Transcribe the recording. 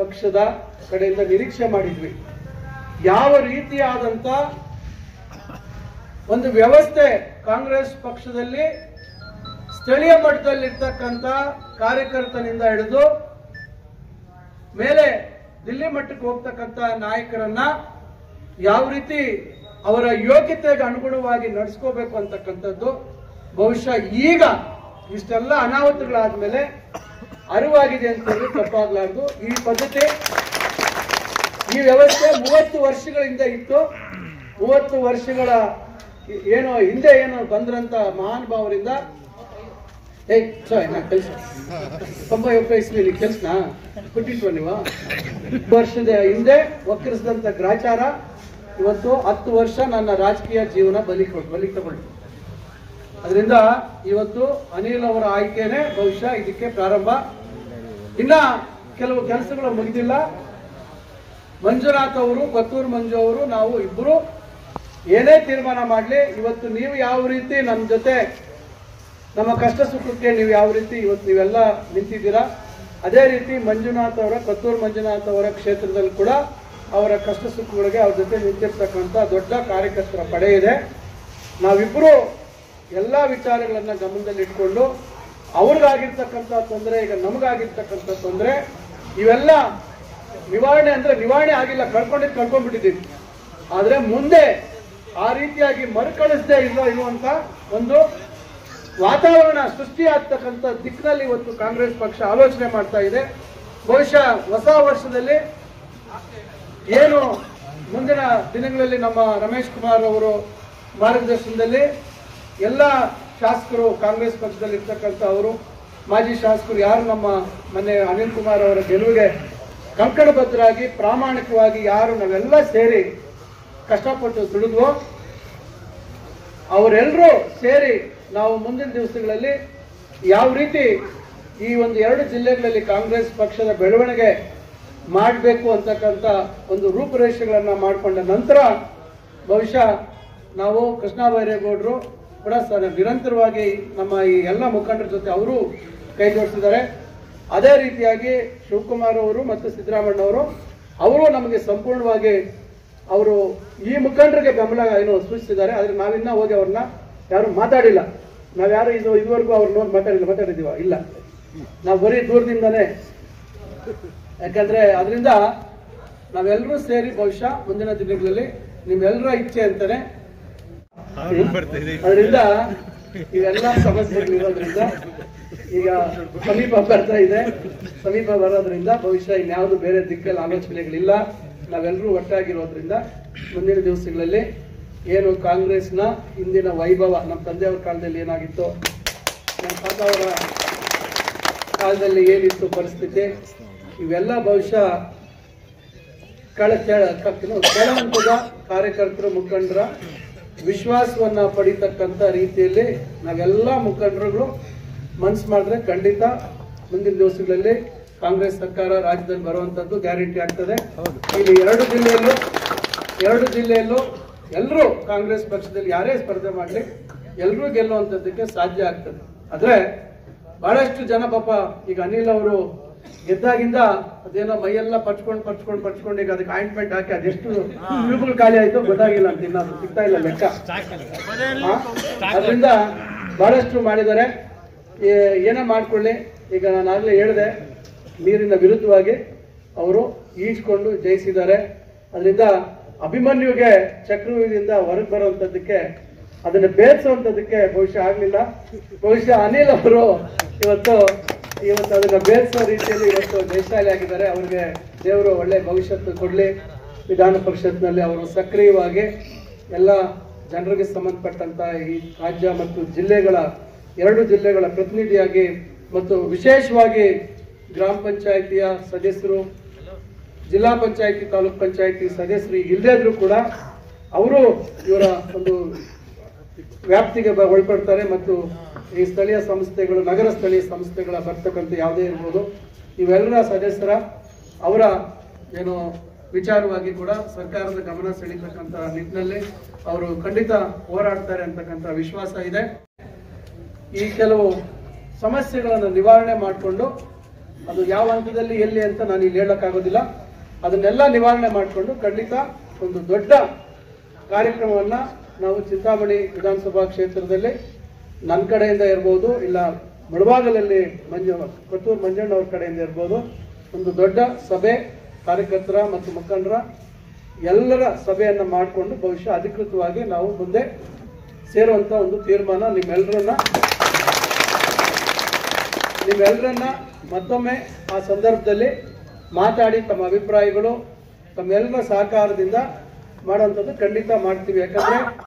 ಪಕ್ಷದ ಕಡೆಯಿಂದ ನಿರೀಕ್ಷೆ ಮಾಡಿದ್ವಿ ಯಾವ ರೀತಿಯಾದಂತ ಒಂದು ವ್ಯವಸ್ಥೆ ಕಾಂಗ್ರೆಸ್ ಪಕ್ಷದಲ್ಲಿ ಸ್ಥಳೀಯ ಮಟ್ಟದಲ್ಲಿರ್ತಕ್ಕಂಥ ಕಾರ್ಯಕರ್ತನಿಂದ ಹಿಡಿದು ಮೇಲೆ ದಿಲ್ಲಿ ಮಟ್ಟಕ್ಕೆ ಹೋಗ್ತಕ್ಕಂಥ ನಾಯಕರನ್ನ ಯಾವ ರೀತಿ ಅವರ ಯೋಗ್ಯತೆಗೆ ಅನುಗುಣವಾಗಿ ನಡೆಸ್ಕೋಬೇಕು ಅಂತಕ್ಕಂಥದ್ದು ಬಹುಶಃ ಈಗ ಇಷ್ಟೆಲ್ಲ ಅನಾಹುತಗಳಾದ್ಮೇಲೆ ಅರಿವಾಗಿದೆ ಅಂತ ಹೇಳಿ ತಪ್ಪಾಗ್ಲಾರ್ದು ಈ ಪದ್ಧತಿ ಈ ವ್ಯವಸ್ಥೆ ಮೂವತ್ತು ವರ್ಷಗಳ ಹಿಂದೆ ಇತ್ತು ಮೂವತ್ತು ವರ್ಷಗಳ ಏನು ಹಿಂದೆ ಏನು ಬಂದ್ರಂತ ಮಹಾನುಭಾವರಿಂದ ಏಯ್ ಸಾರಿ ನಾ ಕೆಲ್ಸ ತೊಂಬತ್ತೊಂಬತ್ತು ಇಸ್ವಿಲಿ ಕೆಲ್ಸನ ಕೊಟ್ಟಿಟ್ವ ನೀವು ವರ್ಷದ ಹಿಂದೆ ವಕ್ರಿಸಿದಂತ ಗ್ರಾಚಾರ ಇವತ್ತು ಹತ್ತು ವರ್ಷ ನನ್ನ ರಾಜಕೀಯ ಜೀವನ ಬಲಿ ಕೊಟ್ಟು ಬಲಿ ತಗೊಂಡು ಅದರಿಂದ ಇವತ್ತು ಅನಿಲ್ ಅವರ ಆಯ್ಕೆನೆ ಬಹುಶಃ ಇದಕ್ಕೆ ಪ್ರಾರಂಭ ಇನ್ನ ಕೆಲವು ಕೆಲಸಗಳು ಮುಗಿದಿಲ್ಲ ಮಂಜುನಾಥ್ ಅವರು ಕೊತ್ತೂರು ಮಂಜು ಅವರು ನಾವು ಇಬ್ಬರು ಏನೇ ತೀರ್ಮಾನ ಮಾಡಲಿ ಇವತ್ತು ನೀವು ಯಾವ ರೀತಿ ನಮ್ಮ ಜೊತೆ ನಮ್ಮ ಕಷ್ಟ ಸುಖಕ್ಕೆ ನೀವು ಯಾವ ರೀತಿ ಇವತ್ತು ನೀವೆಲ್ಲ ನಿಂತಿದ್ದೀರಾ ಅದೇ ರೀತಿ ಮಂಜುನಾಥ್ ಅವರ ಕೊತ್ತೂರು ಮಂಜುನಾಥ್ ಅವರ ಕ್ಷೇತ್ರದಲ್ಲಿ ಕೂಡ ಅವರ ಕಷ್ಟ ಸುಖಗಳಿಗೆ ಅವ್ರ ಜೊತೆ ನಿಂತಿರ್ತಕ್ಕಂಥ ದೊಡ್ಡ ಕಾರ್ಯಕರ್ತರ ಪಡೆ ಇದೆ ನಾವಿಬ್ಬರು ಎಲ್ಲ ವಿಚಾರಗಳನ್ನ ಗಮನದಲ್ಲಿ ಇಟ್ಕೊಂಡು ಅವ್ರಿಗಾಗಿರ್ತಕ್ಕಂಥ ತೊಂದರೆ ಈಗ ನಮಗಾಗಿರ್ತಕ್ಕಂಥ ತೊಂದರೆ ಇವೆಲ್ಲ ನಿವಾರಣೆ ಅಂದ್ರೆ ನಿವಾರಣೆ ಆಗಿಲ್ಲ ಕಳ್ಕೊಂಡಿದ್ದು ಕಳ್ಕೊಂಡ್ಬಿಟ್ಟಿದ್ದೀವಿ ಆದ್ರೆ ಮುಂದೆ ಆ ರೀತಿಯಾಗಿ ಮರುಕಳಿಸದೆ ಇಲ್ಲ ಇರುವಂತ ಒಂದು ವಾತಾವರಣ ಸೃಷ್ಟಿ ಆಗ್ತಕ್ಕಂಥ ದಿಕ್ಕಿನಲ್ಲಿ ಇವತ್ತು ಕಾಂಗ್ರೆಸ್ ಪಕ್ಷ ಆಲೋಚನೆ ಮಾಡ್ತಾ ಇದೆ ಬಹುಶಃ ಹೊಸ ವರ್ಷದಲ್ಲಿ ಏನು ಮುಂದಿನ ದಿನಗಳಲ್ಲಿ ನಮ್ಮ ರಮೇಶ್ ಕುಮಾರ್ ಅವರು ಮಾರ್ಗದರ್ಶನದಲ್ಲಿ ಎಲ್ಲ ಶಾಸಕರು ಕಾಂಗ್ರೆಸ್ ಪಕ್ಷದಲ್ಲಿ ಇರ್ತಕ್ಕಂಥ ಅವರು ಮಾಜಿ ಶಾಸಕರು ಯಾರು ನಮ್ಮ ಮೊನ್ನೆ ಅನಿಲ್ ಕುಮಾರ್ ಅವರ ಗೆಲುವಿಗೆ ಕಂಕಣಬದ್ಧರಾಗಿ ಪ್ರಾಮಾಣಿಕವಾಗಿ ಯಾರು ನಾವೆಲ್ಲ ಸೇರಿ ಕಷ್ಟಪಟ್ಟು ದುಡಿದ್ವೋ ಅವರೆಲ್ಲರೂ ಸೇರಿ ನಾವು ಮುಂದಿನ ದಿವಸಗಳಲ್ಲಿ ಯಾವ ರೀತಿ ಈ ಒಂದು ಎರಡು ಜಿಲ್ಲೆಗಳಲ್ಲಿ ಕಾಂಗ್ರೆಸ್ ಪಕ್ಷದ ಬೆಳವಣಿಗೆ ಮಾಡಬೇಕು ಅಂತಕ್ಕಂಥ ಒಂದು ರೂಪುರೇಷೆಗಳನ್ನ ಮಾಡಿಕೊಂಡ ನಂತರ ಬಹುಶಃ ನಾವು ಕೃಷ್ಣ ಬೈರೇಗೌಡರು ಕೂಡ ಸ- ನಿರಂತರವಾಗಿ ನಮ್ಮ ಈ ಎಲ್ಲ ಮುಖಂಡರ ಜೊತೆ ಅವರು ಕೈ ಜೋಡಿಸಿದ್ದಾರೆ ಅದೇ ರೀತಿಯಾಗಿ ಶಿವಕುಮಾರ್ ಅವರು ಮತ್ತು ಸಿದ್ದರಾಮಣ್ಣ ಅವರು ಅವರು ನಮಗೆ ಸಂಪೂರ್ಣವಾಗಿ ಅವರು ಈ ಮುಖಂಡರಿಗೆ ಬೆಂಬಲ ಏನು ಸೂಚಿಸಿದ್ದಾರೆ ಆದ್ರೆ ನಾವಿನ್ನ ಹೋಗಿ ಅವ್ರನ್ನ ಯಾರು ಮಾತಾಡಿಲ್ಲ ನಾವ್ಯಾರು ಇದು ಇದುವರೆಗೂ ಅವ್ರು ನೋಡಿ ಮಾತಾಡಿಲ್ಲ ಮಾತಾಡಿದೀವ ಇಲ್ಲ ನಾವು ಬರೀ ದೂರದಿಂದನೇ ಯಾಕಂದ್ರೆ ಅದರಿಂದ ನಾವೆಲ್ಲರೂ ಸೇರಿ ಬಹುಶಃ ಮುಂದಿನ ದಿನಗಳಲ್ಲಿ ನಿಮ್ಮೆಲ್ಲರ ಇಚ್ಛೆ ಅಂತಾನೆ ಅದರಿಂದ ಇವೆಲ್ಲ ಸಮಸ್ಯೆಗಳಿರೋದ್ರಿಂದ ಈಗ ಸಮೀಪ ಬರ್ತಾ ಇದೆ ಸಮೀಪ ಬರೋದ್ರಿಂದ ಬಹುಶಃ ಇನ್ಯಾವುದು ಬೇರೆ ದಿಕ್ಕಲ್ಲಿ ಆಲೋಚನೆಗಳಿಲ್ಲ ನಾವೆಲ್ಲರೂ ಒಟ್ಟಾಗಿರೋದ್ರಿಂದ ಮುಂದಿನ ದಿವಸಗಳಲ್ಲಿ ಏನು ಕಾಂಗ್ರೆಸ್ನ ಹಿಂದಿನ ವೈಭವ ನಮ್ಮ ತಂದೆಯವ್ರ ಕಾಲದಲ್ಲಿ ಏನಾಗಿತ್ತು ನಮ್ಮ ತಾತ ಅವರ ಕಾಲದಲ್ಲಿ ಏನಿತ್ತು ಪರಿಸ್ಥಿತಿ ಇವೆಲ್ಲ ಬಹುಶಃ ಕೆಳ ಕೆಳ ಕ- ಕೆಳ ಹಂತದ ಕಾರ್ಯಕರ್ತರು ಮುಖಂಡರ ವಿಶ್ವಾಸವನ್ನ ಪಡಿತಕ್ಕಂತ ರೀತಿಯಲ್ಲಿ ನಾವೆಲ್ಲ ಮುಖಂಡರುಗಳು ಮನ್ಸು ಮಾಡಿದ್ರೆ ಖಂಡಿತ ಮುಂದಿನ ದಿವಸಗಳಲ್ಲಿ ಕಾಂಗ್ರೆಸ್ ಸರ್ಕಾರ ರಾಜ್ಯದಲ್ಲಿ ಬರುವಂತದ್ದು ಗ್ಯಾರಂಟಿ ಆಗ್ತದೆ ಇಲ್ಲಿ ಎರಡು ಜಿಲ್ಲೆಯಲ್ಲೂ ಎರಡು ಜಿಲ್ಲೆಯಲ್ಲೂ ಎಲ್ಲರೂ ಕಾಂಗ್ರೆಸ್ ಪಕ್ಷದಲ್ಲಿ ಯಾರೇ ಸ್ಪರ್ಧೆ ಮಾಡಲಿ ಎಲ್ಲರೂ ಗೆಲ್ಲುವಂಥದ್ದಕ್ಕೆ ಸಾಧ್ಯ ಆಗ್ತದೆ ಆದ್ರೆ ಬಹಳಷ್ಟು ಜನ ಪಾಪ ಈಗ ಅನಿಲ್ ಅವರು ಗೆದ್ದಾಗಿಂದ ಅದೇನೋ ಮೈಯೆಲ್ಲ ಪಚ್ಕೊಂಡು ಪಚ್ಕೊಂಡು ಪಚ್ಕೊಂಡು ಈಗ ಅದಕ್ಕೆ ಆಯಿಂಟ್ಮೆಂಟ್ ಹಾಕಿ ಅದೆಷ್ಟು ಟ್ಯೂಬ್ಗಳು ಖಾಲಿ ಆಯ್ತು ಗೊತ್ತಾಗಿಲ್ಲ ಅಂತ ಇನ್ನ ಅದು ಸಿಗ್ತಾ ಇಲ್ಲ ಲೆಕ್ಕ ಹಾ? ಅದರಿಂದ ಬಹಳಷ್ಟು ಮಾಡಿದ್ದಾರೆ ಏ- ಏನೇ ಮಾಡ್ಕೊಳ್ಳಿ ಈಗ ನಾನು ಆಗ್ಲೇ ಹೇಳಿದೆ ನೀರಿನ ವಿರುದ್ಧವಾಗಿ ಅವರು ಈಜ್ಕೊಂಡು ಜಯಿಸಿದ್ದಾರೆ ಅದರಿಂದ ಅಭಿಮನ್ಯುಗೆ ಚಕ್ರವ್ಯೂಹದಿಂದ ಹೊರಗೆ ಬರುವಂತದ್ದಕ್ಕೆ ಅದನ್ನ ಬೇರ್ಸುವಂತದ್ದಕ್ಕೆ ಬಹುಶಃ ಆಗ್ಲಿಲ್ಲ ಬಹುಶಃ ಅನಿಲ್ ಅವರು ಇವತ್ತು ಇವತ್ತು ಅದನ್ನ ಬೇರ್ಸೋ ರೀತಿಯಲ್ಲಿ ಇವತ್ತು ಜಯಶಾಲಿ ಆಗಿದ್ದಾರೆ ಅವ್ರಿಗೆ ದೇವರು ಒಳ್ಳೆ ಭವಿಷ್ಯತ್ತು ಕೊಡ್ಲಿ ವಿಧಾನ ಪರಿಷತ್ನಲ್ಲಿ ಅವರು ಸಕ್ರಿಯವಾಗಿ ಎಲ್ಲ ಜನರಿಗೆ ಸಂಬಂಧಪಟ್ಟಂತ ಈ ರಾಜ್ಯ ಮತ್ತು ಜಿಲ್ಲೆಗಳ ಎರಡು ಜಿಲ್ಲೆಗಳ ಪ್ರತಿನಿಧಿಯಾಗಿ ಮತ್ತು ವಿಶೇಷವಾಗಿ ಗ್ರಾಮ ಪಂಚಾಯಿತಿಯ ಸದಸ್ಯರು ಜಿಲ್ಲಾ ಪಂಚಾಯತಿ ತಾಲೂಕ್ ಪಂಚಾಯತಿ ಸದಸ್ಯರು ಇಲ್ಲದೇ ಇದ್ರು ಕೂಡ ಅವರು ಇವರ ಒಂದು ವ್ಯಾಪ್ತಿಗೆ ಬ- ಒಳಪಡ್ತಾರೆ ಮತ್ತು ಈ ಸ್ಥಳೀಯ ಸಂಸ್ಥೆಗಳು ನಗರ ಸ್ಥಳೀಯ ಸಂಸ್ಥೆಗಳ ಬರ್ತಕ್ಕಂಥ ಯಾವುದೇ ಇರ್ಬೋದು ಇವೆಲ್ಲರ ಸದಸ್ಯರ ಅವರ ಏನು ವಿಚಾರವಾಗಿ ಕೂಡ ಸರ್ಕಾರದ ಗಮನ ಸೆಳೀತಕ್ಕಂಥ ನಿಟ್ಟಿನಲ್ಲಿ ಅವರು ಖಂಡಿತ ಹೋರಾಡ್ತಾರೆ ಅಂತಕ್ಕಂಥ ವಿಶ್ವಾಸ ಇದೆ ಈ ಕೆಲವು ಸಮಸ್ಯೆಗಳನ್ನು ನಿವಾರಣೆ ಮಾಡಿಕೊಂಡು ಅದು ಯಾವ ಹಂತದಲ್ಲಿ ಎಲ್ಲಿ ಅಂತ ನಾನು ಇಲ್ಲಿ ಹೇಳಕ್ಕಾಗೋದಿಲ್ಲ ಅದನ್ನೆಲ್ಲ ನಿವಾರಣೆ ಮಾಡಿಕೊಂಡು ಖಂಡಿತ ಒಂದು ದೊಡ್ಡ ಕಾರ್ಯಕ್ರಮವನ್ನ ನಾವು ಚಿಂತಾಮಣಿ ವಿಧಾನಸಭಾ ಕ್ಷೇತ್ರದಲ್ಲಿ ನನ್ನ ಕಡೆಯಿಂದ ಇರ್ಬೋದು ಇಲ್ಲ ಮುಳಬಾಗಲಲ್ಲಿ ಮಂಜು ಕೊತ್ತೂರು ಮಂಜಣ್ಣವ್ರ ಕಡೆಯಿಂದ ಇರ್ಬೋದು ಒಂದು ದೊಡ್ಡ ಸಭೆ ಕಾರ್ಯಕರ್ತರ ಮತ್ತು ಮುಖಂಡರ ಎಲ್ಲರ ಸಭೆಯನ್ನ ಮಾಡಿಕೊಂಡು ಬಹುಶಃ ಅಧಿಕೃತವಾಗಿ ನಾವು ಮುಂದೆ ಸೇರುವಂತ ಒಂದು ತೀರ್ಮಾನ ನಿಮ್ಮೆಲ್ಲರನ್ನ ನಿಮ್ಮೆಲ್ಲರನ್ನ ಮತ್ತೊಮ್ಮೆ ಆ ಸಂದರ್ಭದಲ್ಲಿ ಮಾತಾಡಿ ತಮ್ಮ ಅಭಿಪ್ರಾಯಗಳು ತಮ್ಮೆಲ್ಲರ ಸಹಕಾರದಿಂದ ಮಾಡುವಂಥದ್ದು ಖಂಡಿತ ಮಾಡ್ತೀವಿ ಯಾಕಂದ್ರೆ